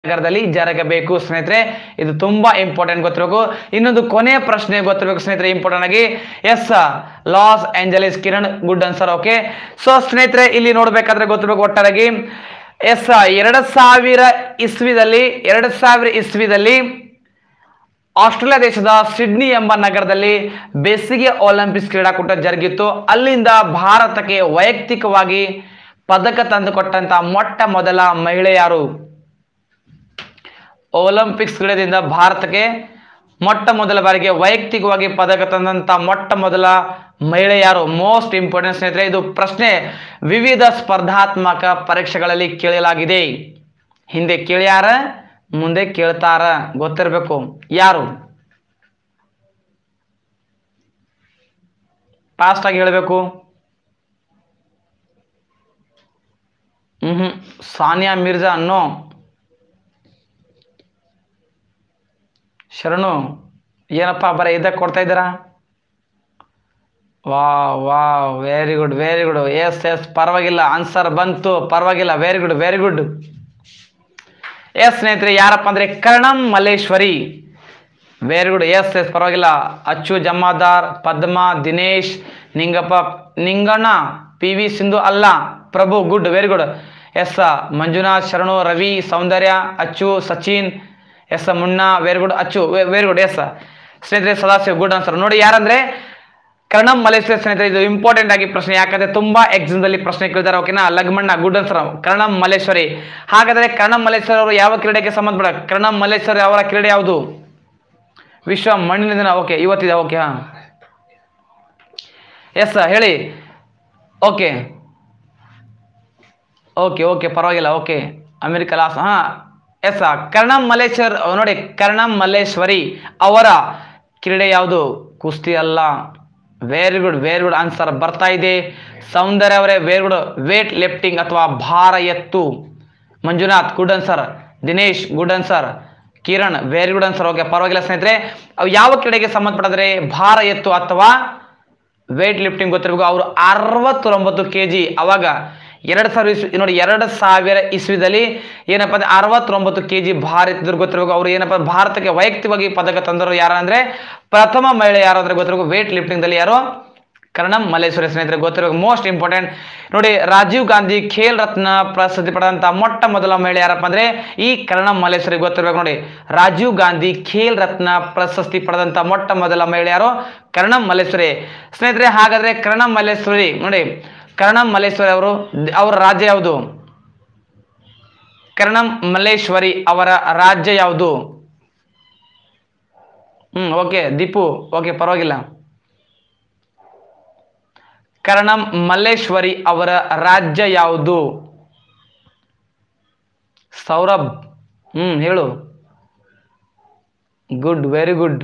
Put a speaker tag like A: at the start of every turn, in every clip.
A: ನಗರದಲ್ಲಿ ಜರಗಬೇಕು ಸ್ನೇಹಿತರೆ ಇದು ತುಂಬಾ ಇಂಪಾರ್ಟೆಂಟ್ ಗೊತ್ತಿರಬೇಕು ಇನ್ನೊಂದು ಕೊನೆಯ ಪ್ರಶ್ನೆ ಗೊತ್ತಿರಬೇಕು ಸ್ನೇಹಿತರೆ ಇಂಪಾರ್ಟೆಂಟ್ ಆಗಿ yes Los Angeles Kiran good answer okay so ಸ್ನೇಹಿತರೆ ಇಲ್ಲಿ ನೋಡ್ಬೇಕಾದ್ರೆ ಗೊತ್ತಿರಬೇಕು ಒಟ್ಟಾರೆಯಾಗಿ ಎಸ್ ಎರಡ್ ಸಾವಿರ ಇಸ್ವಿದಲ್ಲಿ ಎರಡ್ ಸಾವಿರ ಇಸ್ವಿದಲ್ಲಿ ಆಸ್ಟ್ರೇಲಿಯಾ ದೇಶದ ಸಿಡ್ನಿ ಎಂಬ ನಗರದಲ್ಲಿ ಬೇಸಿಗೆ ಒಲಿಂಪಿಕ್ಸ್ ಕ್ರೀಡಾಕೂಟ ಜರುಗಿತ್ತು ಅಲ್ಲಿಂದ ಭಾರತಕ್ಕೆ ವೈಯಕ್ತಿಕವಾಗಿ ಪದಕ ತಂದುಕೊಟ್ಟಂತ ಮೊಟ್ಟ ಮೊದಲ ಮಹಿಳೆ ಯಾರು ಒಲಿಂಪಿಕ್ಸ್ ಕ್ರೀಡೆಯಿಂದ ಭಾರತಕ್ಕೆ ಮೊಟ್ಟ ಮೊದಲ ಬಾರಿಗೆ ವೈಯಕ್ತಿಕವಾಗಿ ಪದಕ ತಂದಂತ ಮೊಟ್ಟ ಮೊದಲ ಮಹಿಳೆ ಯಾರು ಮೋಸ್ಟ್ ಇಂಪಾರ್ಟೆಂಟ್ ಸ್ನೇಹಿತರೆ ಇದು ಪ್ರಶ್ನೆ ವಿವಿಧ ಸ್ಪರ್ಧಾತ್ಮಕ ಪರೀಕ್ಷೆಗಳಲ್ಲಿ ಕೇಳಲಾಗಿದೆ ಹಿಂದೆ ಕೇಳ್ಯಾರ ಮುಂದೆ ಕೇಳ್ತಾರ ಗೊತ್ತಿರಬೇಕು ಯಾರು ಫಾಸ್ಟ್ ಆಗಿ ಹೇಳಬೇಕು ಹ್ಮ್ ಸಾನಿಯಾ ಮಿರ್ಜಾ ಅನ್ನೋ ಶರಣು ಏನಪ್ಪ ಬರೀ ಇದಕ್ಕೆ ಕೊಡ್ತಾ ಇದ್ದೀರಾ ವಾ ವಾ very good very good yes yes ಪರವಾಗಿಲ್ಲ ಆನ್ಸರ್ ಬಂತು ಪರವಾಗಿಲ್ಲ very good very good yes ಸ್ನೇಹಿತರೆ ಯಾರಪ್ಪ ಅಂದ್ರೆ Karnam Malleswari very good yes yes ಪರವಾಗಿಲ್ಲ ಅಚ್ಚು ಜಮಾದಾರ್ ಪದ್ಮ ದಿನೇಶ್ ನಿಂಗಪ್ಪ ನಿಂಗಣ್ಣ ಪಿ ವಿ ಸಿಂಧು ಅಲ್ಲ Prabhu good very good yes Manjunath Sharanu Ravi Soundarya Achchu Sachin yes Munna very good Achchu very good yes ಸ್ನೇಹಿತರೆ ಸದಾಶಿವ್ ಗುಡ್ ಆನ್ಸರ್ ನೋಡಿ ಯಾರಂದ್ರೆ ಕರ್ಣಂ ಮಲೇಶ್ವರಿ ಸ್ನೇಹಿತರೆ ಇದು ಇಂಪಾರ್ಟೆಂಟ್ ಆಗಿ ಪ್ರಶ್ನೆ ಯಾಕಂದ್ರೆ ತುಂಬಾ ಎಕ್ಸಾಮ್ ದಲ್ಲಿ ಪ್ರಶ್ನೆ ಕೇಳ್ತಾರೆ ಓಕೆನಾ ಲಗ್ಮಣ್ಣ ಗುಡ್ ಆನ್ಸರ್ ಕರ್ಣಂ ಮಲ್ಲೇಶ್ವರಿ ಹಾಗಾದ್ರೆ ಕರ್ಣಂ ಮಲ್ಲೇಶ್ವರಿ ಅವರು ಯಾವ ಕ್ರೀಡೆಗೆ ಸಂಬಂಧಪಟ್ಟ ಕರ್ಣಂ ಮಲ್ಲೇಶ್ವರಿ ಅವರ ಕ್ರೀಡೆ ಯಾವುದು ವಿಶ್ವ ಮಣ್ಣಿನ ದಿನ ಓಕೆ ಇವತ್ತಿದೆ ಓಕೆ ಹಾ ಎಸ್ ಹೇಳಿ ಓಕೆ ಓಕೆ ಓಕೆ ಪರವಾಗಿಲ್ಲ ಓಕೆ ಅಮೆರಿಕ ಲಾಸ್ ಹಾ ಎಸ್ ಕರ್ಣಂ ಮಲ್ಲೇಶ್ವರ್ ನೋಡಿ ಕರ್ಣಂ ಮಲ್ಲೇಶ್ವರಿ ಅವರ ಕ್ರೀಡೆ ಯಾವುದು ಕುಸ್ತಿ ಅಲ್ಲ very good very good answer ಬರ್ತಾ ಇದೆ ಸೌಂದರ್ಯ ಅವರೇ ವೆರಿ ಗುಡ್ ವೇಟ್ ಲಿಫ್ಟಿಂಗ್ ಅಥವಾ ಭಾರ ಎತ್ತು Manjunath good answer Dinesh good answer Kiran very good answer okay ಪರವಾಗಿಲ್ಲ ಸ್ನೇಹಿತರೆ ಅವು ಯಾವ ಕ್ರೀಡೆಗೆ ಸಂಬಂಧಪಟ್ಟಂದ್ರೆ ಭಾರ ಎತ್ತು ಅಥವಾ ವೇಟ್ ಲಿಫ್ಟಿಂಗ್ ಗೊತ್ತಿರಬೇಕು ಅವರು ಅರವತ್ತೊಂಬತ್ತು ಕೆ ಜಿ ಅವಾಗ ಎರಡು ಸಾವಿರ ಇಸ್ವಿ ನೋಡಿ ಎರಡು ಸಾವಿರ ಇಸ್ವಿದಲ್ಲಿ ಏನಪ್ಪ ಅಂದ್ರೆ ಅರವತ್ತೊಂಬತ್ತು ಕೆ ಜಿ ಭಾರ ಎತ್ತಿದ್ರು ಗೊತ್ತಿರಬೇಕು ಅವರು ಏನಪ್ಪ ಭಾರತಕ್ಕೆ ವೈಯಕ್ತಿಕವಾಗಿ ಪದಕ ತಂದರು ಯಾರು ಅಂದ್ರೆ ಪ್ರಥಮ ಮಹಿಳೆ ಯಾರು ಅಂದ್ರೆ ಗೊತ್ತಿರಬೇಕು ವೇಟ್ ಲಿಫ್ಟಿಂಗ್ದಲ್ಲಿ ಯಾರು ಕರ್ಣಂ ಮಲ್ಲೇಶ್ವರಿ ಸ್ನೇಹಿತರೆ ಗೊತ್ತಿರಬೇಕು ಮೋಸ್ಟ್ ಇಂಪಾರ್ಟೆಂಟ್ ನೋಡಿ ರಾಜೀವ್ ಗಾಂಧಿ ಖೇಲ್ ರತ್ನ ಪ್ರಸಿದ್ಧಿ ಪಡೆದಂತ ಮೊಟ್ಟ ಮೊದಲ ಮಹಿಳೆ ಯಾರಪ್ಪ ಅಂದ್ರೆ ಈ ಕರ್ಣಂ ಮಲ್ಲೇಶ್ವರಿ ಗೊತ್ತಿರಬೇಕು ನೋಡಿ ರಾಜೀವ್ ಗಾಂಧಿ ಖೇಲ್ ರತ್ನ ಪ್ರಶಸ್ತಿ ಪಡೆದಂತ ಮೊಟ್ಟ ಮೊದಲ ಮಹಿಳೆ ಯಾರು ಕರ್ಣಂ ಮಲ್ಲೇಶ್ವರಿ ಸ್ನೇಹಿತರೆ ಹಾಗಾದ್ರೆ ಕರ್ಣಂ ಮಲ್ಲೇಶ್ವರಿ ನೋಡಿ ಕರ್ಣಂ ಮಲ್ಲೇಶ್ವರಿ ಅವರು ಅವರ ರಾಜ್ಯ ಯಾವುದು ಕರ್ಣಂ ಮಲ್ಲೇಶ್ವರಿ ಅವರ ರಾಜ್ಯ ಯಾವುದು ಹ್ಮ್ ಓಕೆ ದೀಪು ಓಕೆ ಪರವಾಗಿಲ್ಲ ಕರ್ಣಂ ಮಲ್ಲೇಶ್ವರಿ ಅವರ ರಾಜ್ಯ ಯಾವುದು ಸೌರಭ್ ಹ್ಮ್ ಹೇಳು ಗುಡ್ ವೆರಿ ಗುಡ್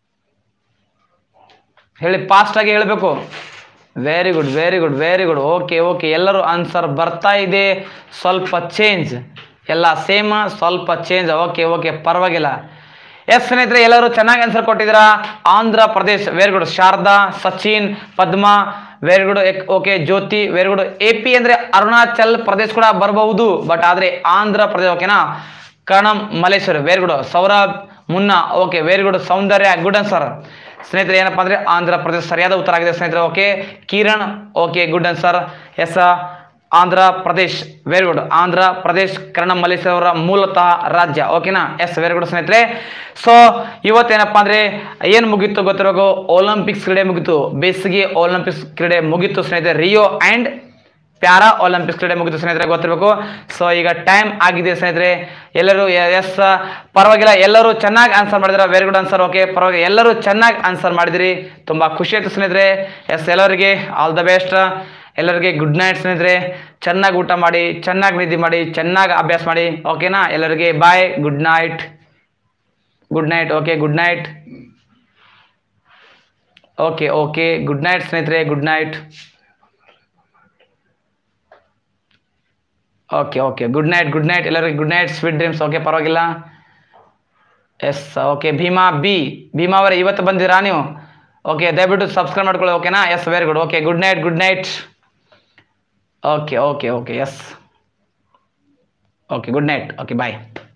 A: ಹೇಳಿ ಫಾಸ್ಟ್ ಆಗಿ ಹೇಳಬೇಕು very good very good very good okay okay ಎಲ್ಲರೂ ಆನ್ಸರ್ ಬರ್ತಾ ಇದೆ ಸ್ವಲ್ಪ ಚೇಂಜ್ ಎಲ್ಲ ಸೇಮ್ ಸ್ವಲ್ಪ ಚೇಂಜ್ ಓಕೆ ಓಕೆ ಪರವಾಗಿಲ್ಲ ಎಸ್ ಸ್ನೇಹಿತರೆ ಎಲ್ಲರೂ ಚೆನ್ನಾಗಿ ಆನ್ಸರ್ ಕೊಟ್ಟಿದ್ದೀರಾ Andhra Pradesh very good Sharada Sachin Padma very good okay Jyoti very good A P ಅಂದ್ರೆ ಅರುಣಾಚಲ್ ಪ್ರದೇಶ್ ಕೂಡ ಬರಬಹುದು ಬಟ್ ಆದ್ರೆ ಆಂಧ್ರ ಪ್ರದೇಶ ಓಕೆನಾ Karnam Malleswari very good Saurabh Munna okay very good Soundarya good answer ಸ್ನೇಹಿತರೆ ಏನಪ್ಪಾ ಅಂದ್ರೆ ಆಂಧ್ರ ಪ್ರದೇಶ ಸರಿಯಾದ ಉತ್ತರ ಆಗಿದೆ ಸ್ನೇಹಿತರೆ okay Kiran okay good answer yes Andhra Pradesh very good Andhra Pradesh Karna Malleswara ಅವರ ಮೂಲತಃ ರಾಜ್ಯ ಓಕೆನಾ ಎಸ್ ವೆರಿ ಗುಡ್ ಸ್ನೇಹಿತರೆ ಸೊ ಇವತ್ತೇನಪ್ಪ ಅಂದ್ರೆ ಏನು ಮುಗೀತು ಗೊತ್ತಿರಬೇಕು ಒಲಿಂಪಿಕ್ಸ್ ಕ್ರೀಡೆ ಮುಗೀತು ಬೇಸಿಗೆ ಒಲಿಂಪಿಕ್ಸ್ ಕ್ರೀಡೆ ಮುಗೀತು ಸ್ನೇಹಿತರೆ ರಿಯೋ ಆ್ಯಂಡ್ ಪ್ಯಾರಾ ಒಲಿಂಪಿಕ್ಸ್ ಕ್ರೀಡೆ ಮುಗಿದು ಸ್ನೇಹಿತರೆ ಗೊತ್ತಿರಬೇಕು ಸೊ ಈಗ ಟೈಮ್ ಆಗಿದೆ ಸ್ನೇಹಿತರೆ ಎಲ್ಲರೂ ಎಸ್ ಪರವಾಗಿಲ್ಲ ಎಲ್ಲರೂ ಚೆನ್ನಾಗಿ ಆನ್ಸರ್ ಮಾಡಿದ್ರೆ ವೆರಿ ಗುಡ್ ಆನ್ಸರ್ ಓಕೆ ಪರವಾಗಿಲ್ಲ ಎಲ್ಲರೂ ಚೆನ್ನಾಗಿ ಆನ್ಸರ್ ಮಾಡಿದಿರಿ ತುಂಬ ಖುಷಿ ಆಯ್ತು ಸ್ನೇಹಿತರೆ ಎಸ್ ಎಲ್ಲರಿಗೆ ಆಲ್ ದ ಬೆಸ್ಟ್ ಎಲ್ಲರಿಗೆ ಗುಡ್ ನೈಟ್ ಸ್ನೇಹಿತರೆ ಚೆನ್ನಾಗಿ ಊಟ ಮಾಡಿ ಚೆನ್ನಾಗಿ ನಿದ್ದೆ ಮಾಡಿ ಚೆನ್ನಾಗಿ ಅಭ್ಯಾಸ ಮಾಡಿ ಓಕೆನಾ ಎಲ್ಲರಿಗೆ bye good night good night okay good night okay okay good night ಸ್ನೇಹಿತರೆ good night okay okay good night good night ಎಲ್ಲರಿಗೆ good night sweet dreams okay ಪರವಾಗಿಲ್ಲ yes okay Bhima B Bhima ಅವರೇ ಇವತ್ತು ಬಂದಿರಾ ನೀವು ಓಕೆ ದಯವಿಟ್ಟು ಸಬ್ಸ್ಕ್ರೈಬ್ ಮಾಡ್ಕೊಳ್ಳಿ ಓಕೆನಾ yes very good okay good night good night okay okay okay yes okay good night okay ಬಾಯ್